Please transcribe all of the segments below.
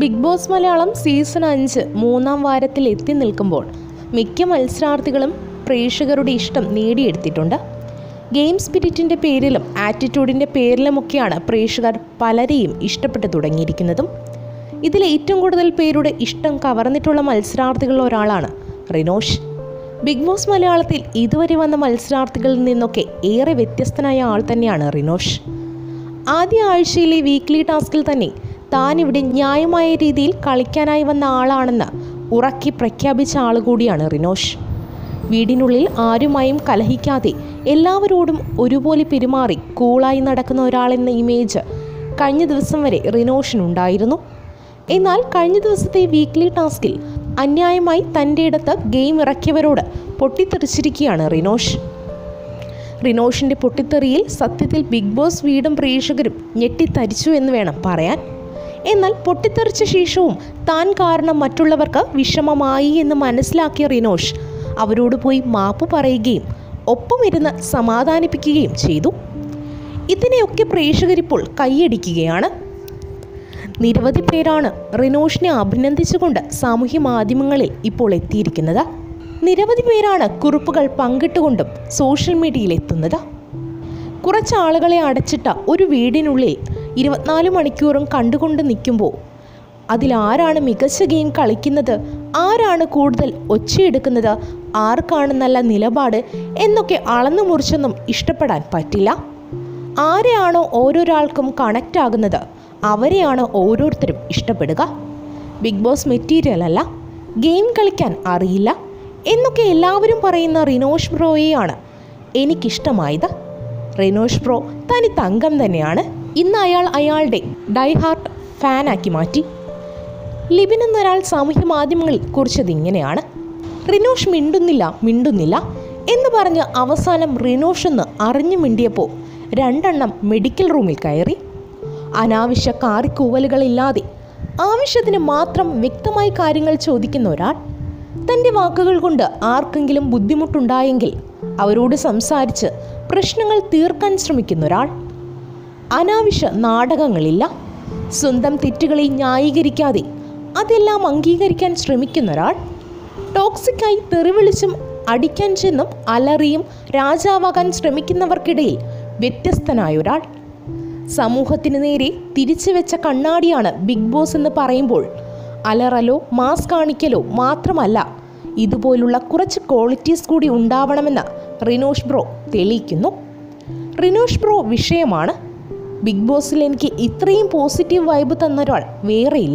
big boss Malayalam season അഞ്ച് മൂന്നാം വാരത്തിൽ എത്തി നിൽക്കുമ്പോൾ മിക്ക മത്സരാർത്ഥികളും പ്രേക്ഷകരുടെ ഇഷ്ടം നേടിയെടുത്തിട്ടുണ്ട് ഗെയിം സ്പിരിറ്റിൻ്റെ പേരിലും ആറ്റിറ്റ്യൂഡിൻ്റെ പേരിലുമൊക്കെയാണ് പ്രേക്ഷകർ പലരെയും ഇഷ്ടപ്പെട്ടു തുടങ്ങിയിരിക്കുന്നതും ഇതിൽ ഏറ്റവും കൂടുതൽ പേരുടെ ഇഷ്ടം കവർന്നിട്ടുള്ള മത്സരാർത്ഥികളിൽ ഒരാളാണ് റിനോഷ് ബിഗ് ബോസ് മലയാളത്തിൽ ഇതുവരെ വന്ന മത്സരാർത്ഥികളിൽ നിന്നൊക്കെ ഏറെ വ്യത്യസ്തനായ ആൾ തന്നെയാണ് റിനോഷ് ആദ്യ ആഴ്ചയിലെ വീക്ക്ലി ടാസ്കിൽ തന്നെ താൻ ഇവിടെ ന്യായമായ രീതിയിൽ കളിക്കാനായി വന്ന ആളാണെന്ന് ഉറക്കി പ്രഖ്യാപിച്ച ആൾ കൂടിയാണ് റിനോഷ് വീടിനുള്ളിൽ ആരുമായും കലഹിക്കാതെ എല്ലാവരോടും ഒരുപോലെ പെരുമാറി കൂളായി നടക്കുന്ന ഒരാളെന്ന ഇമേജ് കഴിഞ്ഞ ദിവസം വരെ റിനോഷിനുണ്ടായിരുന്നു എന്നാൽ കഴിഞ്ഞ ദിവസത്തെ വീക്ക്ലി ടാസ്കിൽ അന്യായമായി തൻ്റെ ഇടത്ത് ഗെയിം ഇറക്കിയവരോട് പൊട്ടിത്തെറിച്ചിരിക്കുകയാണ് റിനോഷ് റിനോഷിൻ്റെ പൊട്ടിത്തെറിയിൽ സത്യത്തിൽ ബിഗ് ബോസ് വീടും പ്രേക്ഷകരും ഞെട്ടിത്തരിച്ചു എന്ന് വേണം പറയാൻ എന്നാൽ പൊട്ടിത്തെറിച്ച ശേഷവും താൻ കാരണം മറ്റുള്ളവർക്ക് വിഷമമായി എന്ന് മനസ്സിലാക്കിയ റിനോഷ് അവരോട് പോയി മാപ്പ് പറയുകയും ഒപ്പമിരുന്ന് സമാധാനിപ്പിക്കുകയും ചെയ്തു ഇതിനെയൊക്കെ പ്രേക്ഷകരിപ്പോൾ കൈയടിക്കുകയാണ് നിരവധി പേരാണ് റിനോഷിനെ അഭിനന്ദിച്ചുകൊണ്ട് സാമൂഹ്യ മാധ്യമങ്ങളിൽ ഇപ്പോൾ എത്തിയിരിക്കുന്നത് നിരവധി പേരാണ് കുറിപ്പുകൾ പങ്കിട്ടുകൊണ്ടും സോഷ്യൽ മീഡിയയിൽ എത്തുന്നത് കുറച്ച് ആളുകളെ അടച്ചിട്ട ഒരു വീടിനുള്ളിൽ ഇരുപത്തിനാല് മണിക്കൂറും കണ്ടുകൊണ്ട് നിൽക്കുമ്പോൾ അതിലാരാണ് മികച്ച ഗെയിം കളിക്കുന്നത് ആരാണ് കൂടുതൽ ഒച്ചയെടുക്കുന്നത് ആർക്കാണ് നല്ല നിലപാട് എന്നൊക്കെ അളന്നു മുറിച്ചൊന്നും ഇഷ്ടപ്പെടാൻ പറ്റില്ല ആരെയാണോ ഓരോരാൾക്കും കണക്റ്റ് ആകുന്നത് അവരെയാണ് ഓരോരുത്തരും ഇഷ്ടപ്പെടുക ബിഗ് ബോസ് മെറ്റീരിയൽ അല്ല ഗെയിം കളിക്കാൻ അറിയില്ല എന്നൊക്കെ എല്ലാവരും പറയുന്ന റിനോഷ് ബ്രോയെയാണ് എനിക്കിഷ്ടമായത് റിനോഷ് ബ്രോ തനി തങ്കം തന്നെയാണ് ഇന്ന് അയാൾ അയാളുടെ ഡൈഹാർട്ട് ഫാനാക്കി മാറ്റി ലിബിൻ എന്നൊരാൾ സാമൂഹ്യ മാധ്യമങ്ങളിൽ കുറിച്ചത് ഇങ്ങനെയാണ് റിനോഷ് മിണ്ടുന്നില്ല മിണ്ടുന്നില്ല എന്ന് പറഞ്ഞ് അവസാനം റിനോഷ് എന്ന് അറിഞ്ഞു മിണ്ടിയപ്പോൾ രണ്ടെണ്ണം മെഡിക്കൽ റൂമിൽ കയറി അനാവശ്യ കാറിക്കൂവലുകളില്ലാതെ ആവശ്യത്തിന് മാത്രം വ്യക്തമായി കാര്യങ്ങൾ ചോദിക്കുന്ന ഒരാൾ തൻ്റെ വാക്കുകൾ കൊണ്ട് ആർക്കെങ്കിലും ബുദ്ധിമുട്ടുണ്ടായെങ്കിൽ അവരോട് സംസാരിച്ച് പ്രശ്നങ്ങൾ തീർക്കാൻ ശ്രമിക്കുന്ന ഒരാൾ അനാവശ്യ നാടകങ്ങളില്ല സ്വന്തം തെറ്റുകളെ ന്യായീകരിക്കാതെ അതെല്ലാം അംഗീകരിക്കാൻ ശ്രമിക്കുന്ന ഒരാൾ ടോക്സിക്കായി തെറിവിളിച്ചും അടിക്കാൻ ചെന്നും അലറിയും രാജാവാകാൻ ശ്രമിക്കുന്നവർക്കിടയിൽ വ്യത്യസ്തനായ ഒരാൾ സമൂഹത്തിന് നേരെ തിരിച്ചു വെച്ച കണ്ണാടിയാണ് ബിഗ് ബോസ് എന്ന് പറയുമ്പോൾ അലറലോ മാസ് കാണിക്കലോ മാത്രമല്ല ഇതുപോലുള്ള കുറച്ച് ക്വാളിറ്റീസ് കൂടി ഉണ്ടാവണമെന്ന് റിനോഷ് ബ്രോ തെളിയിക്കുന്നു റിനോഷ് ബ്രോ വിഷയമാണ് ബിഗ് ബോസിൽ എനിക്ക് ഇത്രയും പോസിറ്റീവ് വൈബ് തന്നൊരാൾ വേറെയില്ല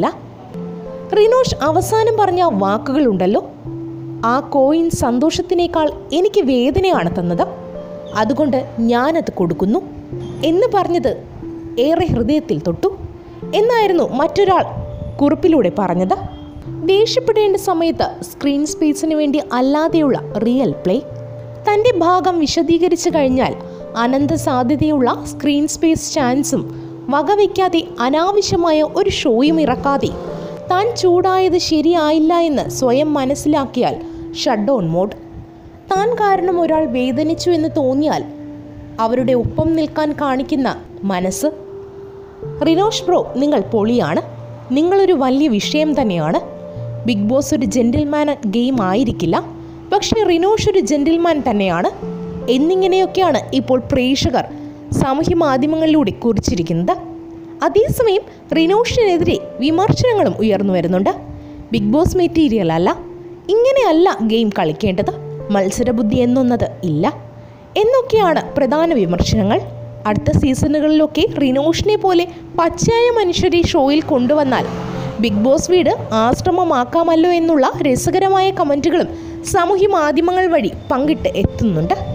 റിനോഷ് അവസാനം പറഞ്ഞ വാക്കുകളുണ്ടല്ലോ ആ കോയിൻ സന്തോഷത്തിനേക്കാൾ എനിക്ക് വേദനയാണ് തന്നത് അതുകൊണ്ട് ഞാനത് കൊടുക്കുന്നു എന്ന് പറഞ്ഞത് ഏറെ ഹൃദയത്തിൽ തൊട്ടു എന്നായിരുന്നു മറ്റൊരാൾ കുറിപ്പിലൂടെ പറഞ്ഞത് ദേഷ്യപ്പെടേണ്ട സമയത്ത് സ്ക്രീൻ സ്പേസിന് വേണ്ടി അല്ലാതെയുള്ള റിയൽ പ്ലേ തൻ്റെ ഭാഗം വിശദീകരിച്ചു കഴിഞ്ഞാൽ അനന്ത സാധ്യതയുള്ള സ്ക്രീൻ സ്പേസ് ചാൻസും വകവയ്ക്കാതെ അനാവശ്യമായ ഒരു ഷോയും ഇറക്കാതെ താൻ ചൂടായത് ശരിയായില്ല എന്ന് സ്വയം മനസ്സിലാക്കിയാൽ ഷട്ട് ഡൗൺ മോഡ് താൻ കാരണം ഒരാൾ വേദനിച്ചു എന്ന് തോന്നിയാൽ അവരുടെ ഒപ്പം നിൽക്കാൻ കാണിക്കുന്ന മനസ്സ് റിനോഷ് ബ്രോ നിങ്ങൾ പൊളിയാണ് നിങ്ങളൊരു വലിയ വിഷയം തന്നെയാണ് ബിഗ് ബോസ് ഒരു ജെൻറ്റിൽമാൻ ഗെയിം ആയിരിക്കില്ല പക്ഷേ റിനോഷ് ഒരു ജെൻറ്റിൽമാൻ തന്നെയാണ് എന്നിങ്ങനെയൊക്കെയാണ് ഇപ്പോൾ പ്രേക്ഷകർ സാമൂഹ്യ മാധ്യമങ്ങളിലൂടെ കുറിച്ചിരിക്കുന്നത് അതേസമയം റിനോഷിനെതിരെ വിമർശനങ്ങളും ഉയർന്നു വരുന്നുണ്ട് ബിഗ് ബോസ് മെറ്റീരിയൽ അല്ല ഇങ്ങനെയല്ല ഗെയിം കളിക്കേണ്ടത് മത്സരബുദ്ധി എന്നൊന്നത് ഇല്ല എന്നൊക്കെയാണ് പ്രധാന വിമർശനങ്ങൾ അടുത്ത സീസണുകളിലൊക്കെ റിനോഷിനെ പോലെ പച്ചയായ മനുഷ്യരെ ഷോയിൽ കൊണ്ടുവന്നാൽ ബിഗ് ബോസ് വീട് ആശ്രമമാക്കാമല്ലോ എന്നുള്ള രസകരമായ കമൻറ്റുകളും സാമൂഹ്യ മാധ്യമങ്ങൾ വഴി പങ്കിട്ട് എത്തുന്നുണ്ട്